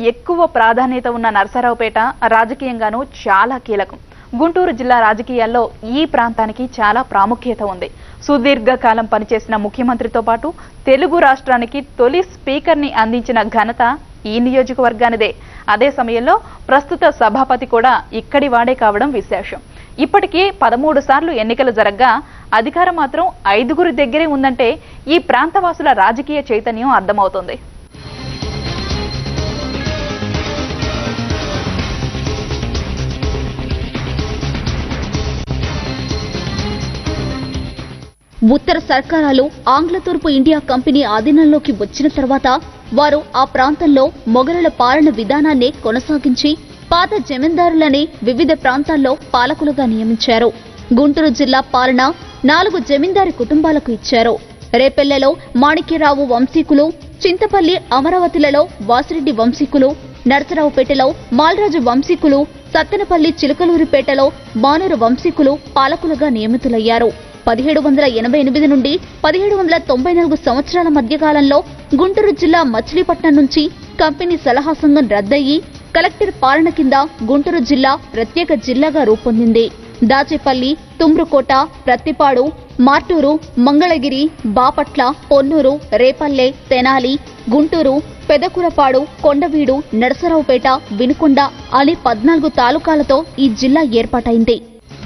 ఎక్కువ ప్రాధాన్యత ఉన్న నరసరావుపేట రాజకీయంగానూ చాలా కీలకం గుంటూరు జిల్లా రాజకీయాల్లో ఈ ప్రాంతానికి చాలా ప్రాముఖ్యత ఉంది సుదీర్ఘకాలం పనిచేసిన ముఖ్యమంత్రితో పాటు తెలుగు రాష్ట్రానికి తొలి స్పీకర్ని అందించిన ఘనత ఈ నియోజకవర్గానిదే అదే సమయంలో ప్రస్తుత సభాపతి కూడా ఇక్కడి వాడే కావడం విశేషం ఇప్పటికీ పదమూడు సార్లు ఎన్నికలు జరగ్గా అధికారం మాత్రం ఐదుగురి దగ్గరే ఉందంటే ఈ ప్రాంతవాసుల రాజకీయ చైతన్యం అర్థమవుతుంది ఉత్తర సర్కారాలు ఆంగ్ల తూర్పు ఇండియా కంపెనీ ఆధీనంలోకి వచ్చిన తర్వాత వారు ఆ ప్రాంతంలో మొఘలుల పాలన విధానాన్నే కొనసాగించి పాత జమీందారులని వివిధ ప్రాంతాల్లో పాలకులుగా నియమించారు గుంటూరు జిల్లా పాలన నాలుగు జమీందారి కుటుంబాలకు ఇచ్చారు రేపెల్లెలో మాణిక్యరావు వంశీకులు చింతపల్లి అమరావతిలలో వాసిరెడ్డి వంశీకులు నరసరావుపేటలో మాల్రాజు వంశీకులు సత్తెనపల్లి చిలకలూరిపేటలో బానూరు వంశీకులు పాలకులుగా నియమితులయ్యారు పదిహేడు వందల ఎనభై ఎనిమిది నుండి పదిహేడు వందల తొంభై నాలుగు సంవత్సరాల మధ్యకాలంలో గుంటూరు జిల్లా మచిలీపట్నం నుంచి కంపెనీ సలహా సంఘం రద్దయి కలెక్టర్ పాలన కింద గుంటూరు జిల్లా ప్రత్యేక జిల్లాగా రూపొందింది దాచేపల్లి తుమ్రుకోట ప్రత్తిపాడు మార్టూరు మంగళగిరి బాపట్ల పొన్నూరు రేపల్లె తెనాలి గుంటూరు పెదకురపాడు కొండవీడు నరసరావుపేట వినుకొండ అనే పద్నాలుగు తాలూకాలతో ఈ జిల్లా ఏర్పాటైంది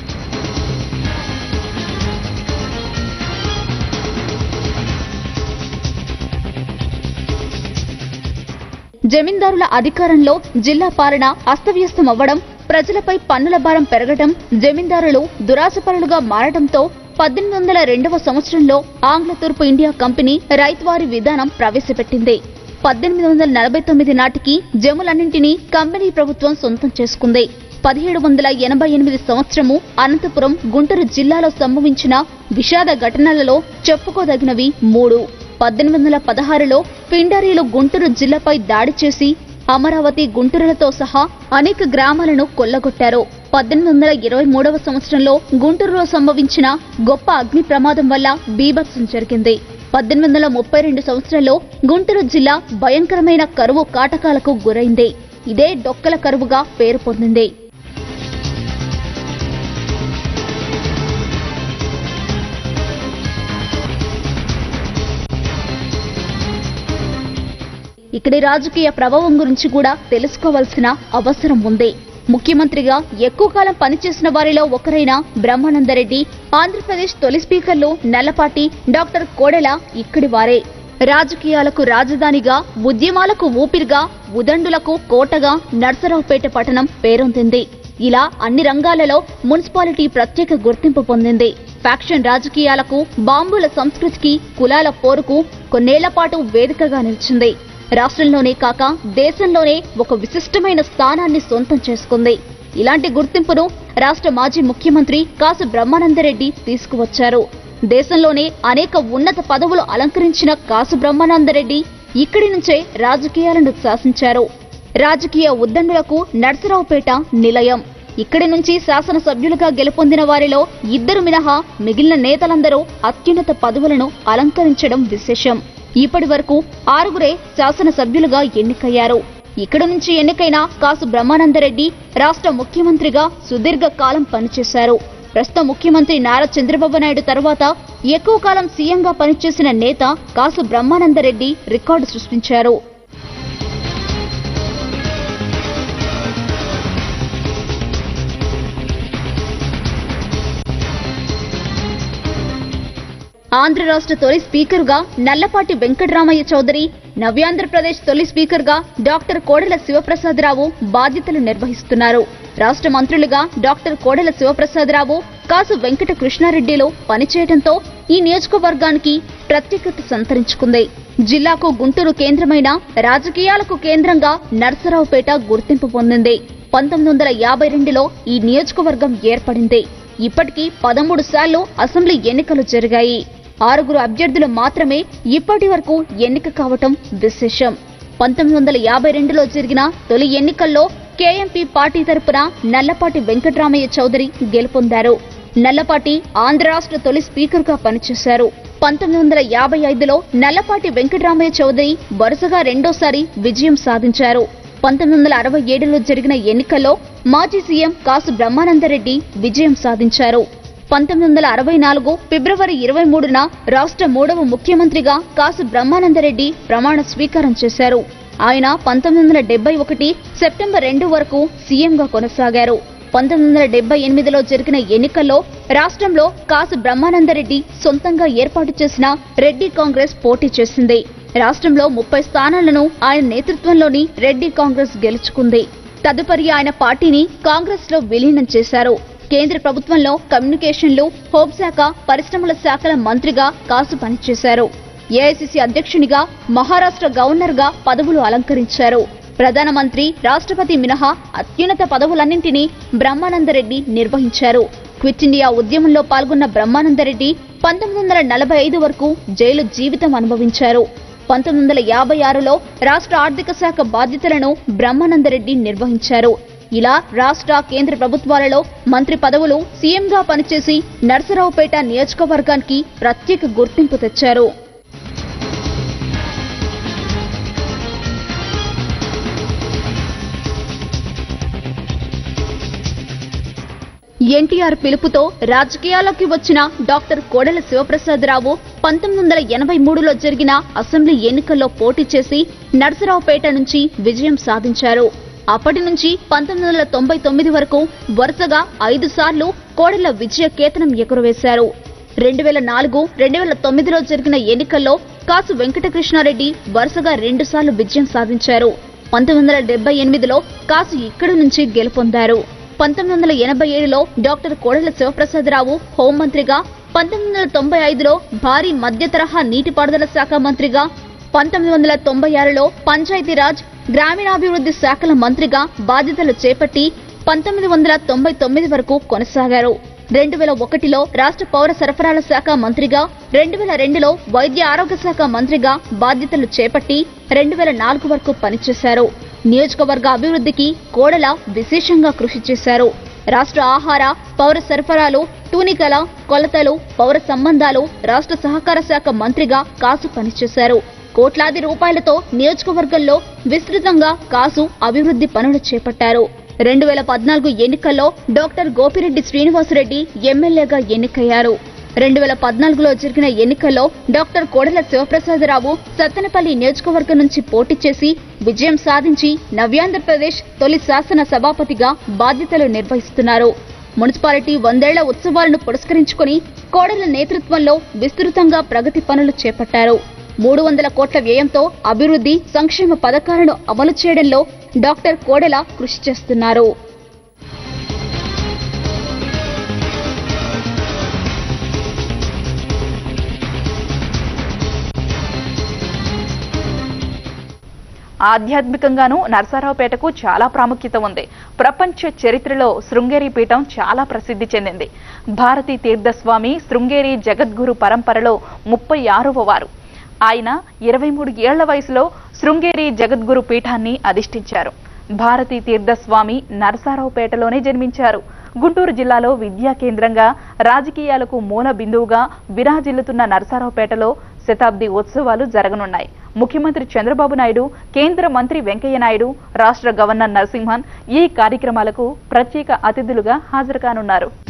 జమీందారుల అధికారంలో జిల్లా పాలన అస్తవ్యస్తం అవ్వడం ప్రజలపై పన్నుల భారం పెరగడం జమీందారులు దురాశపరులుగా మారడంతో పద్దెనిమిది వందల రెండవ సంవత్సరంలో ఆంగ్ల తూర్పు ఇండియా కంపెనీ రైత్వారి విధానం ప్రవేశపెట్టింది పద్దెనిమిది వందల నలభై తొమ్మిది నాటికి జములన్నింటినీ కంపెనీ ప్రభుత్వం సొంతం చేసుకుంది పదిహేడు వందల ఎనభై ఎనిమిది సంవత్సరము అనంతపురం గుంటూరు జిల్లాలో సంభవించిన విషాద ఘటనలలో చెప్పుకోదగినవి మూడు పద్దెనిమిది వందల పదహారులో పిండరీలు గుంటూరు జిల్లాపై దాడి చేసి అమరావతి గుంటూరులతో సహా అనేక గ్రామాలను కొల్లగొట్టారు పద్దెనిమిది వందల ఇరవై మూడవ సంవత్సరంలో గుంటూరులో సంభవించిన గొప్ప అగ్ని ప్రమాదం వల్ల బీభత్సం జరిగింది పద్దెనిమిది వందల ముప్పై రెండు సంవత్సరంలో గుంటూరు జిల్లా భయంకరమైన కరువు కాటకాలకు గురైంది ఇదే డొక్కల కరువుగా పేరు పొందింది ఇక్కడి రాజకీయ ప్రభావం గురించి కూడా తెలుసుకోవాల్సిన అవసరం ఉంది ముఖ్యమంత్రిగా ఎక్కువ కాలం పనిచేసిన వారిలో ఒకరైన బ్రహ్మానందరెడ్డి ఆంధ్రప్రదేశ్ తొలి స్పీకర్లు నల్లపాటి డాక్టర్ కోడెల ఇక్కడి వారే రాజకీయాలకు రాజధానిగా ఉద్యమాలకు ఊపిరిగా ఉదండులకు కోటగా నర్సరావుపేట పట్టణం పేరొందింది ఇలా అన్ని రంగాలలో మున్సిపాలిటీ ప్రత్యేక గుర్తింపు పొందింది ఫ్యాక్షన్ రాజకీయాలకు బాంబుల సంస్కృతికి కులాల పోరుకు కొన్నేళ్ల పాటు వేదికగా నిలిచింది రాష్ట్రంలోనే కాక దేశంలోనే ఒక విశిష్టమైన స్థానాన్ని సొంతం చేసుకుంది ఇలాంటి గుర్తింపును రాష్ట్ర మాజీ ముఖ్యమంత్రి కాసు బ్రహ్మానందరెడ్డి తీసుకువచ్చారు దేశంలోనే అనేక ఉన్నత పదవులు అలంకరించిన కాసు బ్రహ్మానందరెడ్డి ఇక్కడి నుంచే రాజకీయాలను శాసించారు రాజకీయ ఉద్దండులకు నర్సరావుపేట నిలయం ఇక్కడి నుంచి శాసనసభ్యులుగా గెలుపొందిన వారిలో ఇద్దరు మినహా మిగిలిన నేతలందరూ అత్యున్నత పదవులను అలంకరించడం విశేషం ఇప్పటి వరకు ఆరుగురే శాసనసభ్యులుగా ఎన్నికయ్యారు ఇక్కడ నుంచి ఎన్నికైన కాసు బ్రహ్మానందరెడ్డి రాష్ట్ర ముఖ్యమంత్రిగా సుదీర్ఘ కాలం పనిచేశారు ప్రస్తుత ముఖ్యమంత్రి నారా చంద్రబాబు నాయుడు తర్వాత ఎక్కువ కాలం సీఎంగా పనిచేసిన నేత కాసు బ్రహ్మానందరెడ్డి రికార్డు సృష్టించారు ఆంధ్ర రాష్ట్ర తొలి స్పీకర్గా నల్లపాటి వెంకటరామయ్య చౌదరి నవ్యాంధ్రప్రదేశ్ తొలి స్పీకర్గా డాక్టర్ కోడెల శివప్రసాదరావు బాధ్యతలు నిర్వహిస్తున్నారు రాష్ట్ర మంత్రులుగా డాక్టర్ కోడెల శివప్రసాదరావు కాసు వెంకట కృష్ణారెడ్డిలు పనిచేయడంతో ఈ నియోజకవర్గానికి ప్రత్యేకత సంతరించుకుంది జిల్లాకు గుంటూరు కేంద్రమైన రాజకీయాలకు కేంద్రంగా నర్సరావుపేట గుర్తింపు పొందింది పంతొమ్మిది వందల యాభై రెండులో ఈ నియోజకవర్గం ఏర్పడింది ఇప్పటికీ పదమూడు సార్లు అసెంబ్లీ ఎన్నికలు జరిగాయి ఆరుగురు అభ్యర్థులు మాత్రమే ఇప్పటి వరకు ఎన్నిక కావటం విశేషం పంతొమ్మిది వందల యాభై రెండులో జరిగిన తొలి ఎన్నికల్లో కేఎంపీ పార్టీ తరపున నల్లపాటి వెంకటరామయ్య చౌదరి గెలుపొందారు నల్లపాటి ఆంధ్ర రాష్ట్ర తొలి స్పీకర్ గా పనిచేశారు పంతొమ్మిది వందల యాభై ఐదులో నల్లపాటి వెంకటరామయ్య చౌదరి వరుసగా రెండోసారి విజయం సాధించారు పంతొమ్మిది వందల అరవై ఏడులో జరిగిన ఎన్నికల్లో మాజీ సీఎం కాసు బ్రహ్మానందరెడ్డి విజయం సాధించారు పంతొమ్మిది వందల అరవై నాలుగు ఫిబ్రవరి ఇరవై మూడున రాష్ట్ర మూడవ ముఖ్యమంత్రిగా కాసు బ్రహ్మానందరెడ్డి ప్రమాణ స్వీకారం చేశారు ఆయన పంతొమ్మిది వందల డెబ్బై ఒకటి సెప్టెంబర్ రెండు వరకు సీఎంగా కొనసాగారు పంతొమ్మిది వందల డెబ్బై ఎనిమిదిలో జరిగిన ఎన్నికల్లో రాష్ట్రంలో కాసు బ్రహ్మానందరెడ్డి సొంతంగా ఏర్పాటు చేసిన రెడ్డి కాంగ్రెస్ పోటీ చేసింది రాష్ట్రంలో ముప్పై స్థానాలను ఆయన నేతృత్వంలోని రెడ్డి కాంగ్రెస్ గెలుచుకుంది తదుపరి ఆయన పార్టీని కాంగ్రెస్ లో విలీనం చేశారు కేంద్ర ప్రభుత్వంలో కమ్యూనికేషన్లు హోంశాఖ పరిశ్రమల శాఖల మంత్రిగా కాసు పనిచేశారు ఏఐసిసి అధ్యక్షునిగా మహారాష్ట్ర గవర్నర్ గా పదవులు అలంకరించారు ప్రధానమంత్రి రాష్ట్రపతి మినహా అత్యున్నత పదవులన్నింటినీ బ్రహ్మానందరెడ్డి నిర్వహించారు క్విట్ ఇండియా ఉద్యమంలో పాల్గొన్న బ్రహ్మానందరెడ్డి పంతొమ్మిది వందల నలభై ఐదు వరకు జైలు జీవితం అనుభవించారు పంతొమ్మిది వందల యాభై ఆరులో రాష్ట్ర ఆర్థిక శాఖ బాధ్యతలను బ్రహ్మానందరెడ్డి నిర్వహించారు ఇలా రాష్ట్ర కేంద్ర ప్రభుత్వాలలో మంత్రి పదవులు సీఎంగా పనిచేసి నర్సరావుపేట నియోజకవర్గానికి ప్రత్యేక గుర్తింపు తెచ్చారు ఎన్టీఆర్ పిలుపుతో రాజకీయాల్లోకి వచ్చిన డాక్టర్ కోడెల శివప్రసాదరావు పంతొమ్మిది వందల ఎనభై మూడులో జరిగిన అసెంబ్లీ ఎన్నికల్లో పోటీ చేసి నర్సరావుపేట నుంచి విజయం సాధించారు అప్పటి నుంచి పంతొమ్మిది వందల తొంభై తొమ్మిది వరకు వరుసగా ఐదు సార్లు కోడెల విజయ కేతనం ఎగురవేశారు రెండు వేల నాలుగు రెండు వేల తొమ్మిదిలో జరిగిన ఎన్నికల్లో కాసు వెంకటకృష్ణారెడ్డి వరుసగా రెండుసార్లు విజయం సాధించారు పంతొమ్మిది వందల డెబ్బై ఎనిమిదిలో కాసు ఇక్కడి నుంచి గెలుపొందారు పంతొమ్మిది వందల ఎనభై ఏడులో డాక్టర్ కోడెల శివప్రసాదరావు హోంమంత్రిగా పంతొమ్మిది వందల తొంభై ఐదులో భారీ మధ్య తరహా నీటిపారుదల శాఖ మంత్రిగా పంతొమ్మిది వందల తొంభై ఆరులో పంచాయతీరాజ్ గ్రామీణాభివృద్ధి శాఖల మంత్రిగా బాధ్యతలు చేపట్టి పంతొమ్మిది వందల తొంభై తొమ్మిది వరకు కొనసాగారు రెండు వేల ఒకటిలో రాష్ట్ర పౌర సరఫరాల శాఖ మంత్రిగా రెండు వేల రెండులో వైద్య ఆరోగ్య శాఖ మంత్రిగా బాధ్యతలు చేపట్టి రెండు వేల నాలుగు వరకు పనిచేశారు నియోజకవర్గ అభివృద్ధికి కోడల విశేషంగా కృషి చేశారు రాష్ట్ర ఆహార పౌర సరఫరాలు తూనికల కొలతలు పౌర సంబంధాలు రాష్ట్ర సహకార శాఖ మంత్రిగా కాసు పనిచేశారు కోట్లాది రూపాయలతో నియోజకవర్గంలో విస్తృతంగా కాసు అభివృద్ధి పనులు చేపట్టారు రెండు వేల పద్నాలుగు ఎన్నికల్లో డాక్టర్ గోపిరెడ్డి శ్రీనివాసరెడ్డి ఎమ్మెల్యేగా ఎన్నికయ్యారు రెండు వేల పద్నాలుగులో జరిగిన ఎన్నికల్లో డాక్టర్ కోడెల శివప్రసాదరావు సత్తెనపల్లి నియోజకవర్గం నుంచి పోటీ చేసి విజయం సాధించి నవ్యాంధ్రప్రదేశ్ తొలి శాసన సభాపతిగా బాధ్యతలు నిర్వహిస్తున్నారు మున్సిపాలిటీ వందేళ్ల ఉత్సవాలను పురస్కరించుకుని కోడెల నేతృత్వంలో విస్తృతంగా ప్రగతి పనులు చేపట్టారు మూడు వందల కోట్ల వ్యయంతో అభివృద్ధి సంక్షేమ పథకాలను అమలు చేయడంలో డాక్టర్ కోడెల కృషి చేస్తున్నారు ఆధ్యాత్మికంగానూ నరసరావుపేటకు చాలా ప్రాముఖ్యత ఉంది ప్రపంచ చరిత్రలో శృంగేరి పీఠం చాలా ప్రసిద్ధి చెందింది భారతీ తీర్థస్వామి శృంగేరి జగద్గురు పరంపరలో ముప్పై ఆరవ వారు ఆయన ఇరవై మూడు ఏళ్ల వయసులో శృంగేరి జగద్గురు పీఠాన్ని అధిష్ఠించారు భారతీ తీర్థస్వామి నరసరావుపేటలోనే జన్మించారు గుంటూరు జిల్లాలో విద్యా కేంద్రంగా రాజకీయాలకు మూల బిందువుగా విరాజిల్లుతున్న నరసరావుపేటలో శతాబ్ది ఉత్సవాలు జరగనున్నాయి ముఖ్యమంత్రి చంద్రబాబు నాయుడు కేంద్ర మంత్రి వెంకయ్య నాయుడు రాష్ట్ర గవర్నర్ నరసింహన్ ఈ కార్యక్రమాలకు ప్రత్యేక అతిథులుగా హాజరు కానున్నారు